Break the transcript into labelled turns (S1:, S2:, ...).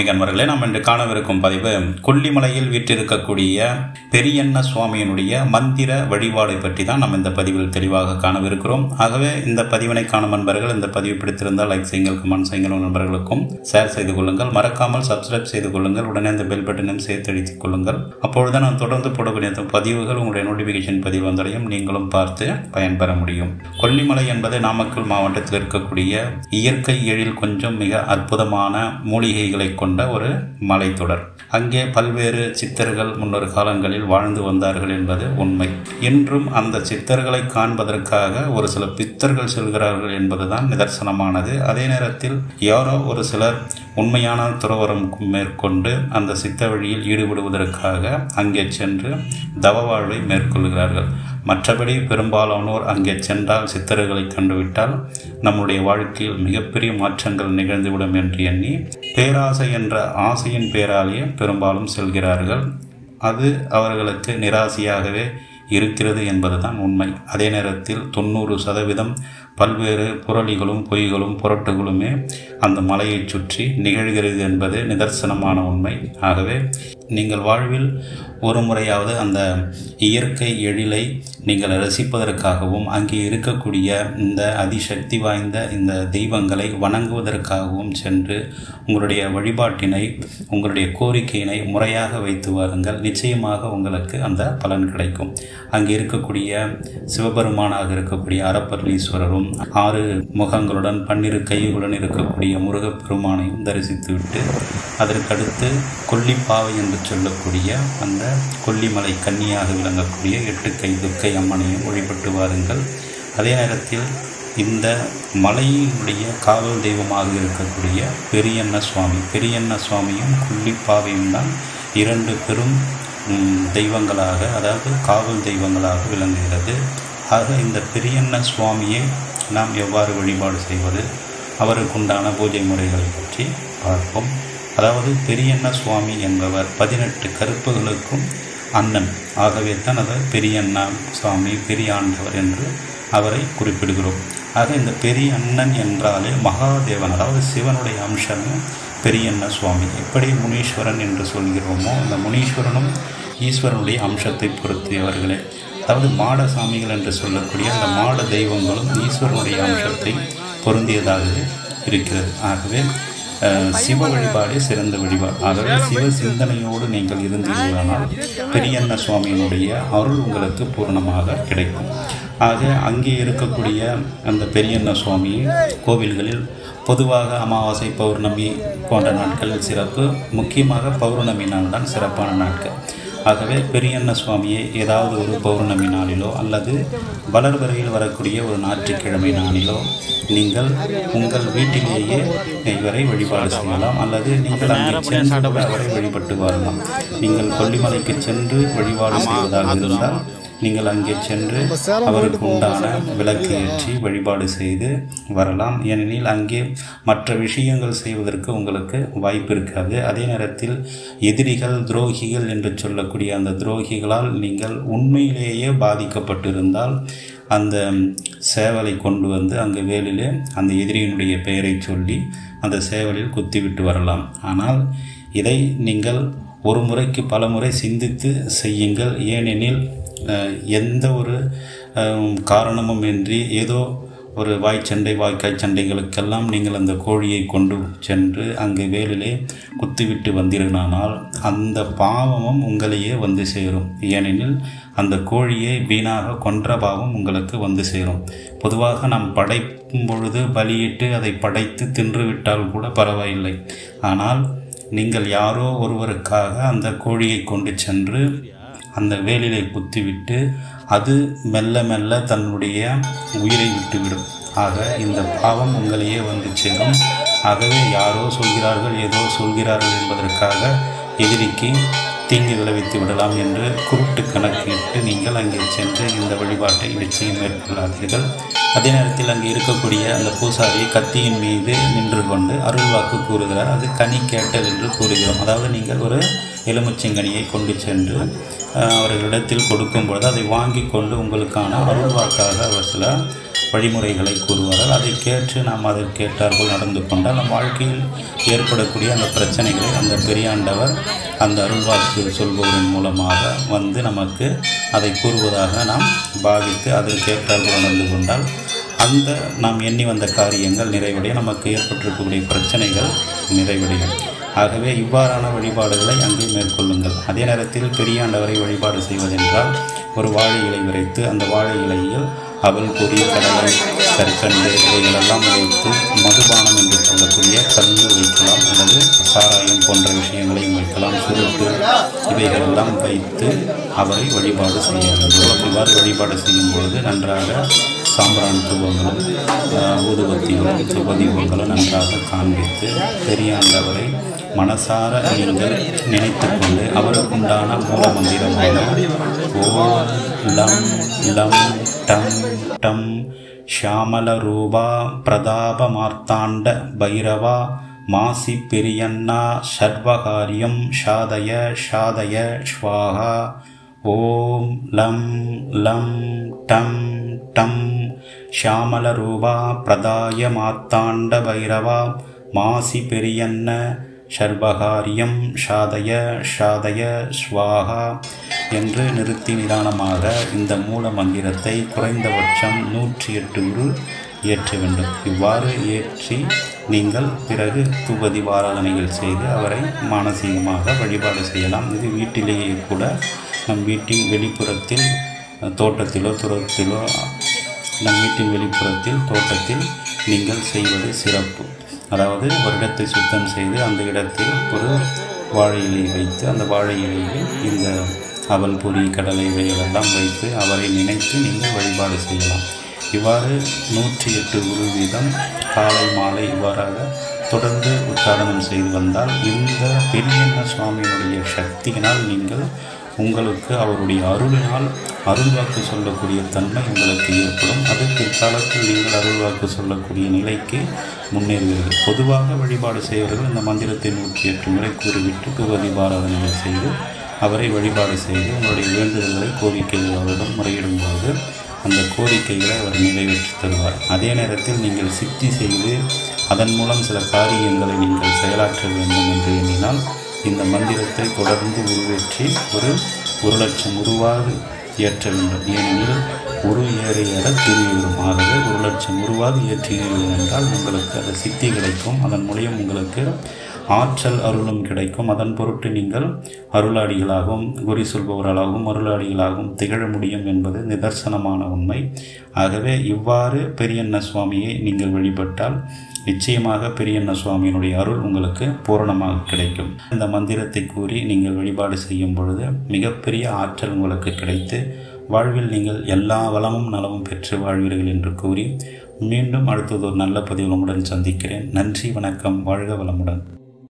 S1: ஆன்மீக அன்பர்களே நாம் இன்று காணவிருக்கும் பதிவு கொல்லிமலையில் வீற்றிருக்கக்கூடிய பெரியண்ண சுவாமியினுடைய மந்திர வழிபாடை பற்றி தான் நம்ம இந்த பதிவில் தெளிவாக காணவிருக்கிறோம் ஆகவே இந்த பதிவினை காணும் நண்பர்கள் இந்த பதிவு பிடித்திருந்தால் லைக் செய்யுங்கள் கமெண்ட் செய்யுங்கள் உங்கள் நண்பர்களுக்கும் ஷேர் செய்து கொள்ளுங்கள் மறக்காமல் சப்ஸ்கிரைப் செய்து கொள்ளுங்கள் உடனே இந்த பெல் பட்டனையும் சேர்த்து அடித்துக் கொள்ளுங்கள் அப்பொழுது நான் தொடர்ந்து போடக்கூடிய இந்த பதிவுகள் உங்களுடைய நோட்டிஃபிகேஷன் பதிவு வந்தடையும் நீங்களும் பார்த்து பயன்பெற முடியும் கொல்லிமலை என்பது நாமக்கல் மாவட்டத்தில் இருக்கக்கூடிய இயற்கை எழில் கொஞ்சம் மிக அற்புதமான மூலிகைகளை கொண்ட ஒரு மலைத்தொடர் அங்கே பல்வேறு சித்தர்கள் முன்னொரு காலங்களில் வாழ்ந்து வந்தார்கள் என்பது உண்மை இன்றும் அந்த சித்தர்களை காண்பதற்காக ஒரு சில பித்தர்கள் செல்கிறார்கள் என்பதுதான் நிதர்சனமானது அதே நேரத்தில் யாரோ ஒரு சிலர் உண்மையான துறவரம் மேற்கொண்டு அந்த சித்த வழியில் ஈடுபடுவதற்காக அங்கே சென்று தவ வாழ்வை மேற்கொள்கிறார்கள் மற்றபடி பெரும்பாலானோர் அங்கே சென்றால் சித்தர்களை கண்டுவிட்டால் நம்முடைய வாழ்க்கையில் மிகப்பெரிய மாற்றங்கள் நிகழ்ந்துவிடும் என்று எண்ணி பேராசை என்ற ஆசையின் பேராலேயே பெரும்பாலும் செல்கிறார்கள் அது அவர்களுக்கு நிராசையாகவே இருக்கிறது என்பதுதான் உண்மை அதே நேரத்தில் தொண்ணூறு சதவீதம் பல்வேறு புரளிகளும் பொய்களும் புரட்டுகளுமே அந்த மலையை சுற்றி நிகழ்கிறது என்பது நிதர்சனமான உண்மை ஆகவே நீங்கள் வாழ்வில் ஒரு முறையாவது அந்த இயற்கை எழிலை நீங்கள் ரசிப்பதற்காகவும் அங்கே இருக்கக்கூடிய இந்த அதிசக்தி வாய்ந்த இந்த தெய்வங்களை வணங்குவதற்காகவும் சென்று உங்களுடைய வழிபாட்டினை உங்களுடைய கோரிக்கையினை முறையாக வைத்து வாருங்கள் நிச்சயமாக உங்களுக்கு அந்த பலன் கிடைக்கும் அங்கே இருக்கக்கூடிய சிவபெருமானாக இருக்கக்கூடிய அறப்பர்லீஸ்வரரும் ஆறு முகங்களுடன் பன்னிரு கைகளுடன் இருக்கக்கூடிய முருகப்பெருமானையும் தரிசித்துவிட்டு அதற்கடுத்து கொல்லிப்பாவை என்று சொல்லக்கூடிய அந்த கொல்லிமலை கன்னியாக விளங்கக்கூடிய எட்டு கை துர்க்கை அம்மனையும் வழிபட்டு வாருங்கள் அதே நேரத்தில் இந்த மலையினுடைய காவல் தெய்வமாக இருக்கக்கூடிய பெரியண்ண சுவாமி பெரியண்ண சுவாமியும் கொல்லிப்பாவையும் தான் இரண்டு பெரும் தெய்வங்களாக அதாவது காவல் தெய்வங்களாக விளங்குகிறது ஆக இந்த பெரியண்ண சுவாமியை நாம் எவ்வாறு வழிபாடு செய்வது அவருக்குண்டான பூஜை முறைகளை பற்றி பார்ப்போம் அதாவது பெரியண்ண சுவாமி என்பவர் பதினெட்டு கருப்புகளுக்கும் அண்ணன் ஆகவே தான் அவர் பெரியண்ணா சுவாமி பெரிய ஆண்டவர் என்று அவரை குறிப்பிடுகிறோம் ஆக இந்த பெரிய அண்ணன் என்றாலே மகாதேவன் அதாவது சிவனுடைய அம்சமே பெரியண்ண சுவாமி எப்படி முனீஸ்வரன் என்று சொல்கிறோமோ அந்த முனீஸ்வரனும் ஈஸ்வரனுடைய அம்சத்தை பொறுத்தியவர்களே அதாவது மாட சாமிகள் என்று சொல்லக்கூடிய அந்த மாட தெய்வங்களும் ஈஸ்வரனுடைய அம்சத்தை பொருந்தியதாகவே இருக்கிறது ஆகவே சிவ வழிபாடே சிறந்த வழிபாடு ஆகவே சிவ சிந்தனையோடு நீங்கள் இருந்தீர்களானால் பெரியண்ண சுவாமியினுடைய அருள் உங்களுக்கு பூர்ணமாக கிடைக்கும் ஆக அங்கே இருக்கக்கூடிய அந்த பெரியண்ண சுவாமி கோவில்களில் பொதுவாக அமாவாசை பௌர்ணமி போன்ற நாட்களில் சிறப்பு முக்கியமாக பௌர்ணமி நாள் தான் சிறப்பான நாட்கள் ஆகவே பெரியண்ண சுவாமியை ஏதாவது ஒரு பௌர்ணமி நாளிலோ அல்லது வளர்வரையில் வரக்கூடிய ஒரு ஞாயிற்றுக்கிழமை நாளிலோ நீங்கள் உங்கள் வீட்டிலேயே இவரை வழிபாடு செய்யலாம் அல்லது நீங்கள் அங்கே சென்று அவரை வழிபட்டு வரலாம் நீங்கள் கொல்லிமலைக்கு சென்று வழிபாடு செய்வதாக இருந்தால் நீங்கள் அங்கே சென்று அவருக்கு உண்டான விளக்கு ஏற்றி வழிபாடு செய்து வரலாம் ஏனெனில் அங்கே மற்ற விஷயங்கள் செய்வதற்கு உங்களுக்கு வாய்ப்பு இருக்காது அதே நேரத்தில் எதிரிகள் துரோகிகள் என்று சொல்லக்கூடிய அந்த துரோகிகளால் நீங்கள் உண்மையிலேயே பாதிக்கப்பட்டிருந்தால் அந்த சேவலை கொண்டு வந்து அங்கே வேலிலே அந்த எதிரியினுடைய பெயரை சொல்லி அந்த சேவலில் குத்திவிட்டு வரலாம் ஆனால் இதை நீங்கள் ஒரு முறைக்கு பல முறை சிந்தித்து செய்யுங்கள் ஏனெனில் எந்த ஒரு காரணமும் இன்றி ஏதோ ஒரு வாய்ச்சண்டை வாய்க்காய் சண்டைகளுக்கெல்லாம் நீங்கள் அந்த கோழியை கொண்டு சென்று அங்கே வேலிலே குத்திவிட்டு வந்தீர்களானால் அந்த பாவமும் உங்களையே வந்து சேரும் ஏனெனில் அந்த கோழியை வீணாக கொன்ற பாவம் உங்களுக்கு வந்து சேரும் பொதுவாக நாம் படைக்கும் பொழுது பலியிட்டு அதை படைத்து தின்றுவிட்டால் கூட பரவாயில்லை ஆனால் நீங்கள் யாரோ ஒருவருக்காக அந்த கோழியை கொண்டு சென்று அந்த வேலிலை குத்திவிட்டு அது மெல்ல மெல்ல தன்னுடைய உயிரை விட்டுவிடும் ஆக இந்த பாவம் உங்களையே வந்து சேரும் ஆகவே யாரோ சொல்கிறார்கள் ஏதோ சொல்கிறார்கள் என்பதற்காக எதிரிக்கு தீங்கு விளைவித்து விடலாம் என்று குருட்டு கணக்கிட்டு நீங்கள் அங்கே சென்று இந்த வழிபாட்டை நிச்சயம் மேற்கொள்ளாதீர்கள் அதே நேரத்தில் அங்கே இருக்கக்கூடிய அந்த பூசாரி கத்தியின் மீது நின்று கொண்டு அருள்வாக்கு கூறுகிறார் அது கனி கேட்டல் என்று கூறுகிறோம் அதாவது நீங்கள் ஒரு எலுமிச்சங்கனியை கொண்டு சென்று அவர்களிடத்தில் கொடுக்கும் பொழுது அதை வாங்கி கொண்டு உங்களுக்கான அருள்வாக்காக அவர் சில வழிமுறைகளை கூறுவார்கள் அதை கேட்டு நாம் அதை கேட்டார்கள் நடந்து கொண்டால் நம் வாழ்க்கையில் ஏற்படக்கூடிய அந்த பிரச்சனைகளை அந்த பெரியாண்டவர் அந்த அருள்வாக்கு சொல்பவரின் மூலமாக வந்து நமக்கு அதை கூறுவதாக நாம் பாவித்து அதில் கேட்டார்கள் நடந்து கொண்டால் அந்த நாம் எண்ணி வந்த காரியங்கள் நிறைவடைய நமக்கு ஏற்பட்டிருக்கக்கூடிய பிரச்சனைகள் நிறைவடையும் ஆகவே இவ்வாறான வழிபாடுகளை அங்கே மேற்கொள்ளுங்கள் அதே நேரத்தில் பெரியாண்டவரை வழிபாடு செய்வதென்றால் ஒரு வாழை இலை விரைத்து அந்த வாழை இலையில் அவல் பொறி கடலை கற்கண்டு இவைகளெல்லாம் வைத்து மதுபானம் என்று சொல்லக்கூடிய கல்லு வைக்கலாம் அல்லது சாராயம் போன்ற விஷயங்களையும் வைக்கலாம் சுருட்டு இவைகளெல்லாம் வைத்து அவரை வழிபாடு செய்ய வேண்டும் இவ்வாறு வழிபாடு செய்யும் பொழுது நன்றாக சாம்பிரான் தூவங்களும் ஊதுபத்திகளும் சுபதீபங்களும் நன்றாக காண்பித்து பெரியாண்டவரை மனசார நீங்கள் நினைத்து கொண்டு அவருக்குண்டான மூல மந்திரமான ஓம் லம் லம் டம் டம் ஷியாமல ரூபா பிரதாப மார்த்தாண்ட பைரவா மாசி பெரியண்ணா சர்வகாரியம் ஷாதய ஷாதய ஸ்வாகா ஓம் லம் லம் டம் டம் ஷியாமல ரூபா பிரதாய மார்த்தாண்ட பைரவா மாசி பெரியண்ண சர்வகாரியம் ஷாதய ஷாதய ஸ்வாகா என்று நிறுத்தி நிதானமாக இந்த மூல மந்திரத்தை குறைந்தபட்சம் நூற்றி எட்டு உரு ஏற்ற வேண்டும் இவ்வாறு ஏற்றி நீங்கள் பிறகு துபதி வாராதனைகள் செய்து அவரை மானசீகமாக வழிபாடு செய்யலாம் இது வீட்டிலேயே கூட நம் வீட்டின் வெளிப்புறத்தில் தோட்டத்திலோ துறத்திலோ நம் வீட்டின் வெளிப்புறத்தில் தோட்டத்தில் நீங்கள் செய்வது சிறப்பு அதாவது ஒரு இடத்தை சுத்தம் செய்து அந்த இடத்தில் ஒரு வாழை இலை வைத்து அந்த வாழை இலையில் இந்த அவல் பொறி கடலை இவைகளெல்லாம் வைத்து அவரை நினைத்து நீங்கள் வழிபாடு செய்யலாம் இவ்வாறு நூற்றி எட்டு குரு வீதம் காலை மாலை இவ்வாறாக தொடர்ந்து உச்சாரணம் செய்து வந்தால் இந்த பெரியண்ண சுவாமியினுடைய சக்தியினால் நீங்கள் உங்களுக்கு அவருடைய அருளினால் அருள்வாக்கு சொல்லக்கூடிய தன்மை உங்களுக்கு ஏற்படும் அது பிற்காலத்தில் நீங்கள் அருள்வாக்கு சொல்லக்கூடிய நிலைக்கு முன்னேறுவீர்கள் பொதுவாக வழிபாடு செய்வர்கள் இந்த மந்திரத்தை நூற்றி எட்டு முறை கூறிவிட்டு துவதி பாராதனைகள் செய்து அவரை வழிபாடு செய்து உங்களுடைய வேண்டுதல்களை கோரிக்கைகள் அவரிடம் முறையிடும்போது அந்த கோரிக்கைகளை அவர் நிறைவேற்றி தருவார் அதே நேரத்தில் நீங்கள் சித்தி செய்து அதன் மூலம் சில காரியங்களை நீங்கள் செயலாற்ற வேண்டும் என்று எண்ணினால் இந்த மந்திரத்தை தொடர்ந்து உருவேற்றி ஒரு ஒரு லட்சம் உருவாக ஏற்ற வேண்டும் ஏனெனில் ஒரு ஏறி ஏற திருவிடும் ஆகவே ஒரு லட்சம் உருவாக ஏற்றுகிறீர்கள் என்றால் உங்களுக்கு அது சித்தி கிடைக்கும் அதன் மூலியம் உங்களுக்கு ஆற்றல் அருளும் கிடைக்கும் அதன் பொருட்டு நீங்கள் அருளாடிகளாகவும் குறி சொல்பவர்களாகவும் அருளாடிகளாகவும் திகழ முடியும் என்பது நிதர்சனமான உண்மை ஆகவே இவ்வாறு பெரியண்ண சுவாமியை நீங்கள் வழிபட்டால் நிச்சயமாக பெரியண்ண சுவாமியினுடைய அருள் உங்களுக்கு பூரணமாக கிடைக்கும் இந்த மந்திரத்தை கூறி நீங்கள் வழிபாடு செய்யும் பொழுது மிகப்பெரிய ஆற்றல் உங்களுக்கு கிடைத்து வாழ்வில் நீங்கள் எல்லா வளமும் நலமும் பெற்று வாழ்வீர்கள் என்று கூறி மீண்டும் அடுத்தது ஒரு நல்ல பதிவில் உங்களுடன் சந்திக்கிறேன் நன்றி வணக்கம் வாழ்க வளமுடன்